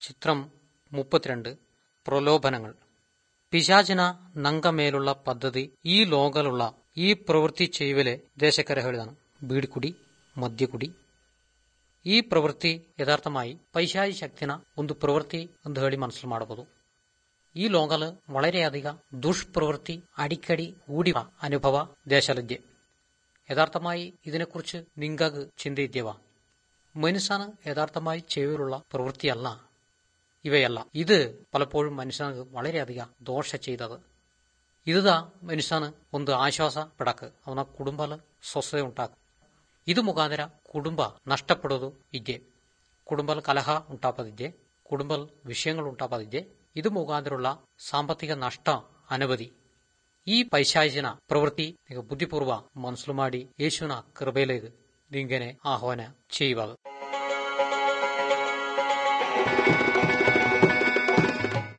ചിത്രം മുപ്പത്തിരണ്ട് പ്രലോഭനങ്ങൾ പിശാചിന ನಂಗಮೇലുള്ള ಪದ್ಧತಿ ಈ ಲೋಗಲುള്ള ಈ ಪ್ರವೃತ್ತಿ ചെയ്യുവಲೆ ദേശക്കര ಹೇಳಿದನು ಬೀಡಿಕುಡಿ ಮದ್ಯಕುಡಿ ಈ ಪ್ರವೃತ್ತಿ ಯഥാർത്ഥമായി പൈശാചി ശക്തിന ಒಂದು ಪ್ರವೃತ್ತಿ ಎಂದು ಹೇಳಿ ಮನಸ್ಸು ಮಾಡಬಹುದು ഈ ലോകല് വളരെയധികം ദുഷ്പ്രവൃത്തി അടിക്കടി ഊടി അനുഭവ ദേശലദ്യ യഥാർത്ഥമായി ഇതിനെക്കുറിച്ച് നിങ്ങൾക്ക് ചിന്തയിദ്യവ മനുഷ്യന് യഥാർത്ഥമായി ചെയ്യലുള്ള പ്രവൃത്തിയല്ല ഇവയല്ല ഇത് പലപ്പോഴും മനുഷ്യന് വളരെയധികം ദോഷ ചെയ്തത് ഇതാ മനുഷ്യന് ಒಂದು ಆಶ್ವಾಸ ಪಡಕ್ ಅವನ ಕುಟುಂಬಲ ಸ್ವಸ್ಥತೆ ಉಂಟಾಕ ಇದು ಮುಖಾಂತರ ಕುಟುಂಬ ನಷ್ಟಪಡೋದು ಇದ್ದೆ ಕುಟುಂಬಲ್ ಕಲಹ ಉಂಟಾಪದಿದ್ದೆ ಕುಟುಂಬಲ್ ವಿಷಯಗಳು ಉಂಟಾಪದಿದ್ದೆ ഇത് മുഖാന്തരമുള്ള സാമ്പത്തിക നഷ്ട അനവധി ഈ പൈശാചിന പ്രവൃത്തി ബുദ്ധിപൂർവ്വ മനസ്സിലുമാടി യേശുവിന കൃപയിലേക്ക് ഇങ്ങനെ ആഹ്വാന ചെയ്യുക